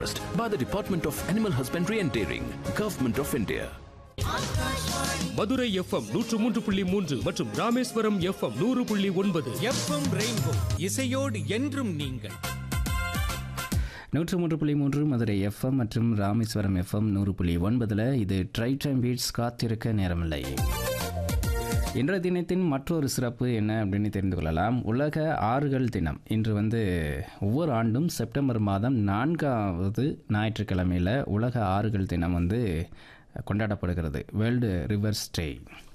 by the Department of Animal Husbandry and Dairying, Government of India. Madurai FM நூற்று மூன்று புள்ளி மூன்று மற்றும் ராமேஸ்வரம் எஃப்எம் நூறு புள்ளி ஒன்பது எஃப்எம் ரெயின்போ இசையோடு என்றும் நீங்கள் நூற்று மூன்று புள்ளி மூன்று மதுரை எஃப்எம் மற்றும் ராமேஸ்வரம் எஃப்எம் நூறு புள்ளி ஒன்பதில் இது ட்ரை டைம் பீட்ஸ் காத்திருக்க நேரமில்லை இன்றைய தினத்தின் மற்றொரு சிறப்பு என்ன அப்படின்னு தெரிந்து கொள்ளலாம் உலக ஆறுகள் தினம் இன்று வந்து ஒவ்வொரு ஆண்டும் செப்டம்பர் மாதம் நான்காவது ஞாயிற்றுக்கிழமையில் உலக ஆறுகள் தினம் வந்து கொண்டாடப்படுகிறது வேர்ல்டு ரிவர்ஸ் டே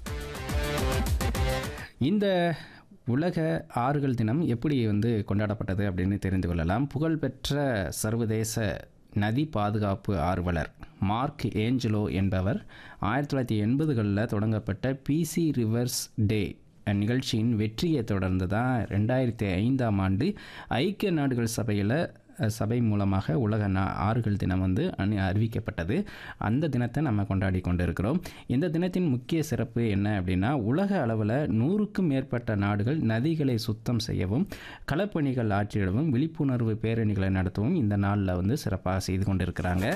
இந்த உலக ஆறுகள் தினம் எப்படி வந்து கொண்டாடப்பட்டது அப்படின்னு தெரிந்து கொள்ளலாம் புகழ்பெற்ற சர்வதேச நதி பாதுகாப்பு ஆர்வலர் மார்க் ஏஞ்சலோ என்பவர் ஆயிரத்தி தொள்ளாயிரத்தி எண்பதுகளில் தொடங்கப்பட்ட பிசி ரிவர்ஸ் டே நிகழ்ச்சியின் வெற்றியை தொடர்ந்து தான் ரெண்டாயிரத்தி ஐந்தாம் ஆண்டு ஐக்கிய நாடுகள் சபையில் சபை மூலமாக உலக நா ஆறுகள் தினம் வந்து அனு அறிவிக்கப்பட்டது அந்த தினத்தை நம்ம கொண்டாடி கொண்டு இருக்கிறோம் இந்த தினத்தின் முக்கிய சிறப்பு என்ன அப்படின்னா உலக அளவில் நூறுக்கும் மேற்பட்ட நாடுகள் நதிகளை சுத்தம் செய்யவும் களப்பணிகள் ஆற்றிடவும் விழிப்புணர்வு பேரணிகளை நடத்தவும் இந்த நாளில் வந்து சிறப்பாக செய்து கொண்டிருக்கிறாங்க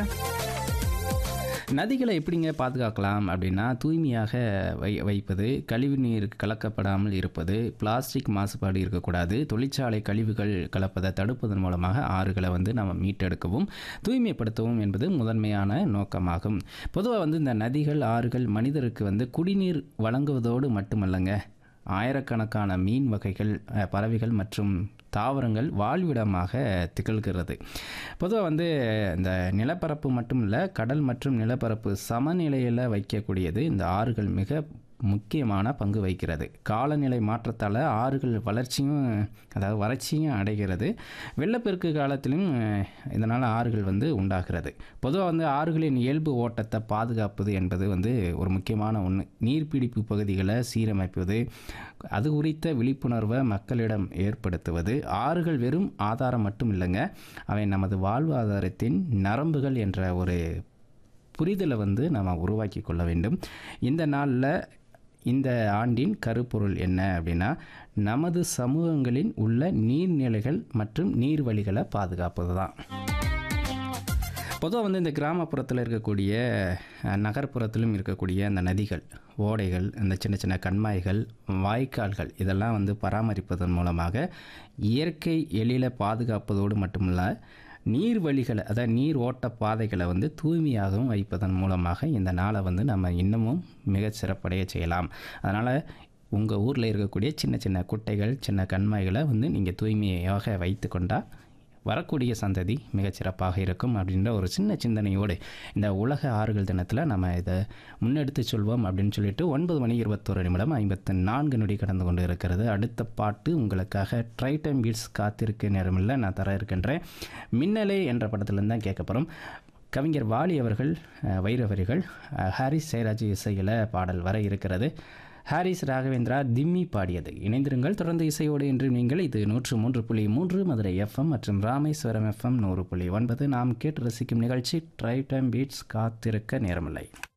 நதிகளை எப்படிங்க பாதுகாக்கலாம் அப்படின்னா தூய்மையாக வை வைப்பது கழிவு நீர் கலக்கப்படாமல் இருப்பது பிளாஸ்டிக் மாசுபாடு இருக்கக்கூடாது தொழிற்சாலை கழிவுகள் கலப்பதை தடுப்பதன் மூலமாக ஆறுகளை வந்து நம்ம மீட்டெடுக்கவும் தூய்மைப்படுத்தவும் என்பது முதன்மையான நோக்கமாகும் பொதுவாக வந்து இந்த நதிகள் ஆறுகள் மனிதருக்கு வந்து குடிநீர் வழங்குவதோடு மட்டுமல்லங்க ஆயிரக்கணக்கான மீன் வகைகள் அஹ், பறவைகள் மற்றும் தாவரங்கள் வாழ்விடமாக திகழ்கிறது பொதுவாக வந்து இந்த நிலப்பரப்பு மட்டும் இல்லை கடல் மற்றும் நிலப்பரப்பு சமநிலையில் வைக்கக்கூடியது இந்த ஆறுகள் மிக முக்கியமான பங்கு வகிக்கிறது காலநிலை மாற்றத்தால் ஆறுகள் வளர்ச்சியும் அதாவது வறட்சியும் அடைகிறது வெள்ளப்பெருக்கு காலத்திலும் அஹ், இதனால் ஆறுகள் வந்து உண்டாகிறது பொதுவாக வந்து ஆறுகளின் இயல்பு ஓட்டத்தை பாதுகாப்பது என்பது வந்து ஒரு முக்கியமான ஒன்று நீர்பிடிப்பு பகுதிகளை சீரமைப்பது அது குறித்த விழிப்புணர்வை மக்களிடம் ஏற்படுத்துவது ஆறுகள் வெறும் ஆதாரம் மட்டும் இல்லைங்க அவை நமது வாழ்வாதாரத்தின் நரம்புகள் என்ற ஒரு புரிதலை வந்து நம்ம உருவாக்கி கொள்ள வேண்டும் இந்த நாளில் இந்த ஆண்டின் கருப்பொருள் என்ன அப்படின்னா நமது சமூகங்களின் உள்ள நீர்நிலைகள் மற்றும் நீர்வழிகளை பாதுகாப்பது தான் பொதுவாக வந்து இந்த கிராமப்புறத்தில் இருக்கக்கூடிய அஹ், நகர்ப்புறத்திலும் இருக்கக்கூடிய அந்த நதிகள் ஓடைகள் இந்த சின்ன சின்ன கண்மாய்கள் வாய்க்கால்கள் இதெல்லாம் வந்து பராமரிப்பதன் மூலமாக இயற்கை எழில பாதுகாப்பதோடு மட்டுமல்ல நீர்வழிகளை அதாவது நீர் ஓட்ட பாதைகளை வந்து தூய்மையாகவும் வைப்பதன் மூலமாக இந்த நாளை வந்து நம்ம இன்னமும் மிகச் சிறப்படைய செய்யலாம் அதனால் உங்கள் ஊரில் இருக்கக்கூடிய சின்ன சின்ன குட்டைகள் சின்ன கண்மாய்களை வந்து நீங்கள் தூய்மையாக வைத்து கொண்டால் வரக்கூடிய சந்ததி மிகச்சிறப்பாக இருக்கும் அப்படின்ற ஒரு சின்ன சிந்தனையோடு இந்த உலக ஆறுகள் தினத்தில் நம்ம இதை முன்னெடுத்து சொல்வோம் அப்படின்னு சொல்லிட்டு ஒன்பது மணி இருபத்தோரு நிமிடம் ஐம்பத்து நான்கு நொடி கடந்து கொண்டு இருக்கிறது அடுத்த பாட்டு உங்களுக்காக ட்ரை டைம் பீட்ஸ் காத்திருக்க நேரமில்லை நான் தர இருக்கின்றேன் மின்னலே என்ற படத்துலேருந்து தான் கேட்க போகிறோம் கவிஞர் வாலி அவர்கள் அஹ், வைரவரிகள் அஹ், ஹாரிஸ் ஜெயராஜ் இசையில் பாடல் வர இருக்கிறது ஹாரிஸ் ராகவேந்திரா திம்மி பாடியது இணைந்திருங்கள் தொடர்ந்து இசையோடு என்று நீங்கள் இது நூற்று மூன்று புள்ளி மூன்று மதுரை எஃப்எம் மற்றும் ராமேஸ்வரம் எஃப்எம் நூறு புள்ளி ஒன்பது நாம் கேட்டு ரசிக்கும் நிகழ்ச்சி ட்ரை டைம் பீட்ஸ் காத்திருக்க நேரமில்லை